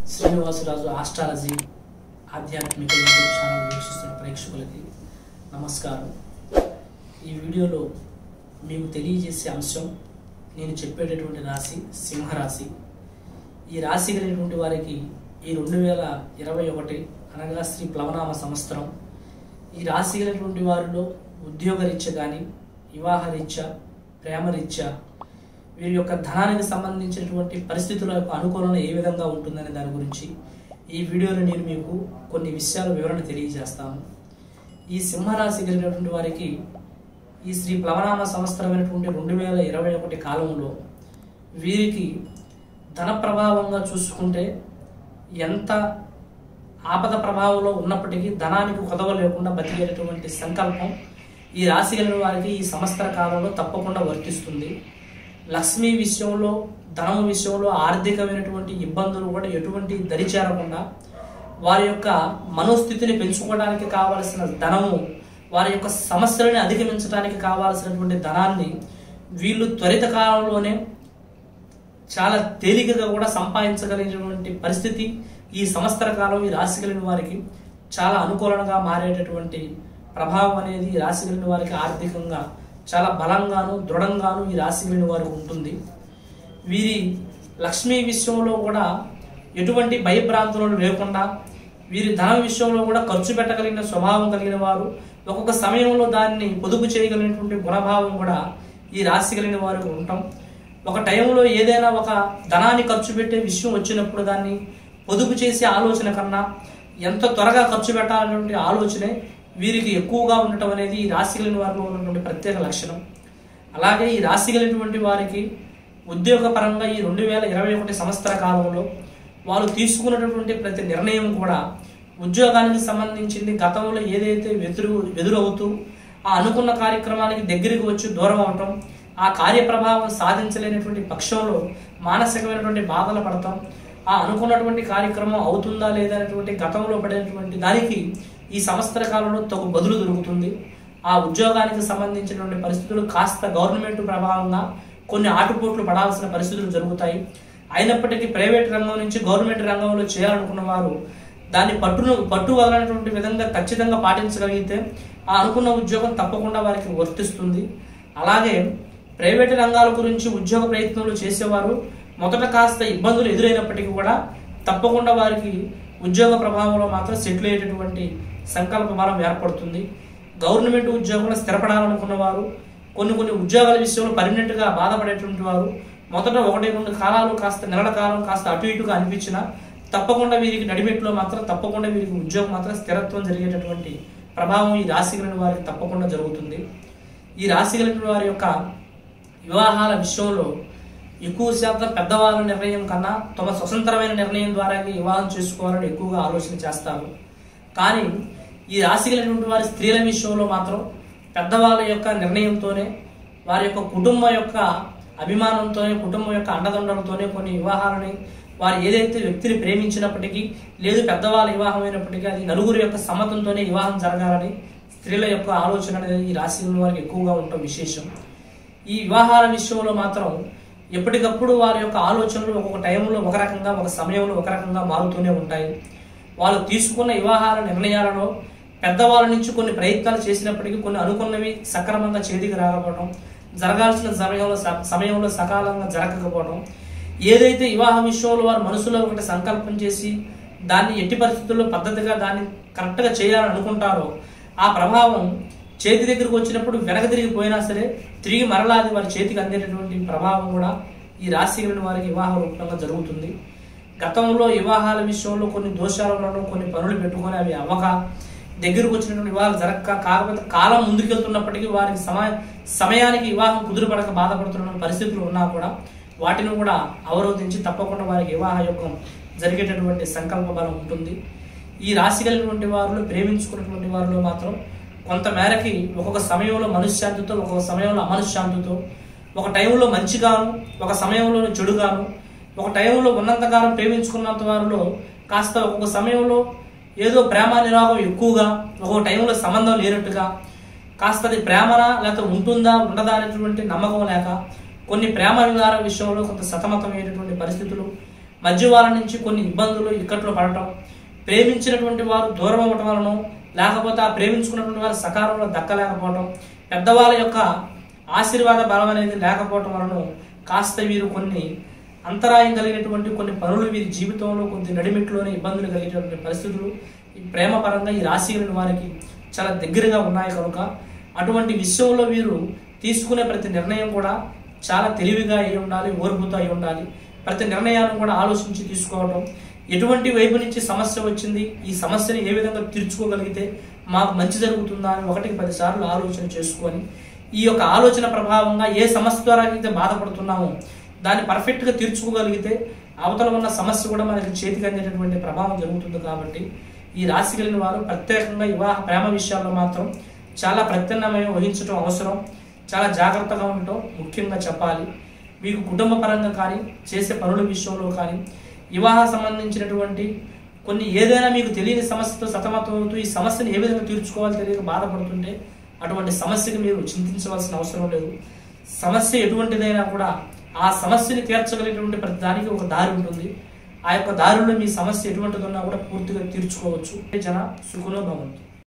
Srinivasaraju astrology ఆధ్యాత్మిక YouTube channel వీక్షిస్తున్న ప్రేక్షకులకి నమస్కారం ఈ వీడియోలో మీకు తెలియజేసే అంశం నేను చెప్పేటటువంటి రాశి సింహరాశి ఈ రాశి కలిగినటువంటి వారికి ఈ రెండు వేల ఇరవై ఒకటి అనగా శ్రీ ప్లవనామ సంవత్సరం ఈ రాశి కలిగినటువంటి వారిలో ఉద్యోగరీత్యా కానీ వివాహరీత్యా ప్రేమరీత్యా వీరి యొక్క ధనానికి సంబంధించినటువంటి పరిస్థితుల యొక్క అనుకూలన ఏ విధంగా ఉంటుందనే దాని గురించి ఈ వీడియోలో నేను మీకు కొన్ని విషయాల వివరణ తెలియజేస్తాను ఈ సింహరాశి కలిగినటువంటి వారికి ఈ శ్రీ ప్లవనామ సంవత్సరమైనటువంటి రెండు వేల ఇరవై ఒకటి కాలంలో వీరికి ధన ప్రభావంగా చూసుకుంటే ఎంత ఆపద ప్రభావంలో ఉన్నప్పటికీ ధనానికి కొదవ లేకుండా బతికేటటువంటి సంకల్పం ఈ రాశి కలిగిన వారికి ఈ సంవత్సర కాలంలో తప్పకుండా వర్తిస్తుంది లక్ష్మీ విషయంలో ధనం విషయంలో ఆర్థికమైనటువంటి ఇబ్బందులు కూడా ఎటువంటి దరిచేరకుండా వారి యొక్క మనోస్థితిని పెంచుకోవడానికి కావలసిన ధనము వారి యొక్క సమస్యలని అధిగమించడానికి కావాల్సినటువంటి ధనాన్ని వీళ్ళు త్వరిత కాలంలోనే చాలా తేలికగా కూడా సంపాదించగలిగినటువంటి పరిస్థితి ఈ సంవత్సర కాలం ఈ రాశి కలిగిన వారికి చాలా అనుకూలంగా మారేటటువంటి ప్రభావం అనేది ఈ రాశి కలిగిన వారికి ఆర్థికంగా చాలా బలంగాను దృఢంగాను ఈ రాశి కలిగిన వారికి ఉంటుంది వీరి లక్ష్మీ విషయంలో కూడా ఎటువంటి భయభ్రాంతులు లేకుండా వీరి ధన విషయంలో కూడా ఖర్చు పెట్టగలిగిన స్వభావం కలిగిన వారు ఒక్కొక్క సమయంలో దాన్ని పొదుపు చేయగలిగినటువంటి గుణభావం కూడా ఈ రాశి కలిగిన వారికి ఉంటాం ఒక టైంలో ఏదైనా ఒక ధనాన్ని ఖర్చు పెట్టే విషయం వచ్చినప్పుడు దాన్ని పొదుపు చేసే ఆలోచన కన్నా ఎంత త్వరగా ఖర్చు పెట్టాలనేటువంటి ఆలోచనే వీరికి ఎక్కువగా ఉండటం అనేది ఈ రాశి కలిగిన వారిలో ఉన్నటువంటి ప్రత్యేక లక్షణం అలాగే ఈ రాశి కలిగినటువంటి వారికి ఉద్యోగపరంగా ఈ రెండు వేల ఇరవై ఒకటి సంవత్సర కాలంలో వారు తీసుకున్నటువంటి ప్రతి నిర్ణయం కూడా ఉద్యోగానికి సంబంధించింది గతంలో ఏదైతే వెదురు ఎదురవుతూ ఆ అనుకున్న కార్యక్రమానికి దగ్గరికి వచ్చి దూరం అవటం ఆ కార్యప్రభావం సాధించలేనటువంటి పక్షంలో మానసికమైనటువంటి బాధలు పడతాం ఆ అనుకున్నటువంటి కార్యక్రమం అవుతుందా లేదా అనేటువంటి గతంలో పడినటువంటి దానికి ఈ సంవత్సర కాలంలో తగు బదులు దొరుకుతుంది ఆ ఉద్యోగానికి సంబంధించినటువంటి పరిస్థితులు కాస్త గవర్నమెంట్ ప్రభావంగా కొన్ని ఆటుపోట్లు పడాల్సిన పరిస్థితులు జరుగుతాయి అయినప్పటికీ ప్రైవేట్ రంగం నుంచి గవర్నమెంట్ రంగంలో చేయాలనుకున్న వారు దాన్ని పట్టును పట్టు వదలనటువంటి విధంగా ఖచ్చితంగా పాటించగలిగితే ఆ అనుకున్న ఉద్యోగం తప్పకుండా వారికి వర్తిస్తుంది అలాగే ప్రైవేట్ రంగాల గురించి ఉద్యోగ ప్రయత్నాలు చేసేవారు మొదట కాస్త ఇబ్బందులు ఎదురైనప్పటికీ కూడా తప్పకుండా వారికి ఉద్యోగ ప్రభావంలో మాత్రం సెటిల్ అయ్యేటటువంటి సంకల్ప బలం ఏర్పడుతుంది గవర్నమెంట్ ఉద్యోగంలో స్థిరపడాలనుకున్న వారు కొన్ని కొన్ని ఉద్యోగాల విషయంలో పర్మనెంట్గా బాధపడేటువంటి వారు మొదట ఒకటి రెండు కాలాలు కాస్త నెలల కాలం కాస్త అటు ఇటుగా అనిపించినా తప్పకుండా వీరికి నడిమెట్లో మాత్రం తప్పకుండా వీరికి ఉద్యోగం మాత్రం స్థిరత్వం జరిగేటటువంటి ప్రభావం ఈ రాశి కలిగిన వారికి తప్పకుండా జరుగుతుంది ఈ రాశి కలిగిన వారి యొక్క వివాహాల విషయంలో ఎక్కువ శాతం పెద్దవాళ్ళ నిర్ణయం కన్నా తమ స్వతంత్రమైన నిర్ణయం ద్వారా వివాహం చేసుకోవాలని ఎక్కువగా ఆలోచన చేస్తారు కానీ ఈ రాశి కలిగినటువంటి వారి స్త్రీల విషయంలో మాత్రం పెద్దవాళ్ళ యొక్క నిర్ణయంతోనే వారి యొక్క కుటుంబం యొక్క అభిమానంతోనే కుటుంబం యొక్క అండదండలతోనే కొన్ని వివాహాలని వారు ఏదైతే వ్యక్తిని ప్రేమించినప్పటికీ లేదు పెద్దవాళ్ళ వివాహం అయినప్పటికీ అది నలుగురు యొక్క సమ్మతంతోనే వివాహం జరగాలని స్త్రీల యొక్క ఆలోచన అనేది ఈ రాశి వారికి ఎక్కువగా ఉండటం విశేషం ఈ వివాహాల విషయంలో మాత్రం ఎప్పటికప్పుడు వారి యొక్క ఆలోచనలు ఒక్కొక్క టైంలో ఒక రకంగా ఒక సమయంలో ఒక రకంగా మారుతూనే ఉంటాయి వాళ్ళు తీసుకున్న వివాహాల నిర్ణయాలలో పెద్దవాళ్ళ నుంచి కొన్ని ప్రయత్నాలు చేసినప్పటికీ కొన్ని అనుకున్నవి సక్రమంగా చేతికి రాకపోవడం జరగాల్సిన సమయంలో సమయంలో సకాలంగా జరగకపోవడం ఏదైతే వివాహ విషయంలో వారు మనసులో ఒకటి సంకల్పం చేసి దాన్ని ఎట్టి పరిస్థితుల్లో పద్ధతిగా దాన్ని కరెక్ట్గా చేయాలని అనుకుంటారో ఆ ప్రభావం చేతి దగ్గరకు వచ్చినప్పుడు వెనక తిరిగిపోయినా సరే తిరిగి మరలా అది వారి చేతికి అందేటటువంటి ప్రభావం కూడా ఈ రాశి కలిగిన వారికి వివాహ రూపంగా జరుగుతుంది గతంలో వివాహాల విషయంలో కొన్ని దోషాలను కొన్ని పనులు పెట్టుకొని అవి అవ్వక దగ్గరకు వచ్చినటువంటి వివాహాలు జరగక కాకపోతే కాలం ముందుకెళ్తున్నప్పటికీ వారికి సమయ సమయానికి వివాహం కుదురుపడక బాధపడుతున్న పరిస్థితులు ఉన్నా కూడా వాటిని కూడా అవరోధించి తప్పకుండా వారికి వివాహ యోగం జరిగేటటువంటి సంకల్ప బలం ఉంటుంది ఈ రాశి కలిగినటువంటి వారిలో ప్రేమించుకున్నటువంటి వారిలో మాత్రం కొంత మేరకి ఒక్కొక్క సమయంలో మనశ్శాంతితో ఒక్కొక్క సమయంలో అమనశ్శాంతితో ఒక టైంలో మంచిగాను ఒక సమయంలో చెడుగాను ఒక టైంలో ఉన్నంతకాలం ప్రేమించుకున్నంత వారిలో కాస్త ఒక్కొక్క సమయంలో ఏదో ప్రేమ నిరాగం ఎక్కువగా ఒక్కొక్క టైంలో సంబంధం లేనట్టుగా కాస్త అది ప్రేమనా లేకపోతే ఉంటుందా ఉండదా అనేటువంటి నమ్మకం లేక కొన్ని ప్రేమ విధాన విషయంలో కొంత సతమతమైనటువంటి పరిస్థితులు మధ్య వాళ్ళ నుంచి కొన్ని ఇబ్బందులు ఇక్కట్లో పడటం ప్రేమించినటువంటి వారు దూరం అవ్వటం వలన లేకపోతే ఆ ప్రేమించుకున్నటువంటి వారు సకాలంలో దక్కలేకపోవటం పెద్దవాళ్ళ యొక్క ఆశీర్వాద బలం అనేది లేకపోవటం వలన కాస్త వీరు కొన్ని అంతరాయం కలిగినటువంటి కొన్ని పనులు వీరి జీవితంలో కొద్ది నడిమిట్లోనే ఇబ్బందులు కలిగేటువంటి పరిస్థితులు ఈ ప్రేమ పరంగా ఈ రాశి కలిగిన వారికి చాలా దగ్గరగా ఉన్నాయి కనుక అటువంటి విషయంలో వీరు తీసుకునే ప్రతి నిర్ణయం కూడా చాలా తెలివిగా అయి ఉండాలి ఓర్పుతో అయి ఉండాలి ప్రతి నిర్ణయాన్ని కూడా ఆలోచించి తీసుకోవడం ఎటువంటి వైపు నుంచి సమస్య వచ్చింది ఈ సమస్యని ఏ విధంగా తీర్చుకోగలిగితే మాకు మంచి జరుగుతుందా అని ఒకటికి పది సార్లు ఆలోచన చేసుకొని ఈ యొక్క ఆలోచన ప్రభావంగా ఏ సమస్య ద్వారా అయితే బాధపడుతున్నామో దాన్ని పర్ఫెక్ట్గా తీర్చుకోగలిగితే అవతల ఉన్న సమస్య కూడా మనకి చేతికి అందేటటువంటి ప్రభావం జరుగుతుంది కాబట్టి ఈ రాశి కలిగిన వారు ప్రత్యేకంగా వివాహ ప్రేమ విషయాల్లో మాత్రం చాలా ప్రత్యామ్నాయం వహించడం అవసరం చాలా జాగ్రత్తగా ఉండటం ముఖ్యంగా చెప్పాలి మీకు కుటుంబ పరంగా కానీ చేసే పనుల విషయంలో కానీ వివాహ సంబంధించినటువంటి కొన్ని ఏదైనా మీకు తెలియని సమస్యతో సతమతమవుతూ ఈ సమస్యను ఏ విధంగా తీర్చుకోవాలో తెలియక బాధపడుతుంటే అటువంటి సమస్యకి మీరు చింతించవలసిన అవసరం లేదు సమస్య ఎటువంటిదైనా కూడా ఆ సమస్యని తీర్చగలిగినటువంటి ప్రతి దానికి ఒక దారి ఉంటుంది ఆ యొక్క దారిలో మీ సమస్య ఎటువంటిది ఉన్నా కూడా పూర్తిగా తీర్చుకోవచ్చు జన సుఖంలో భవంతు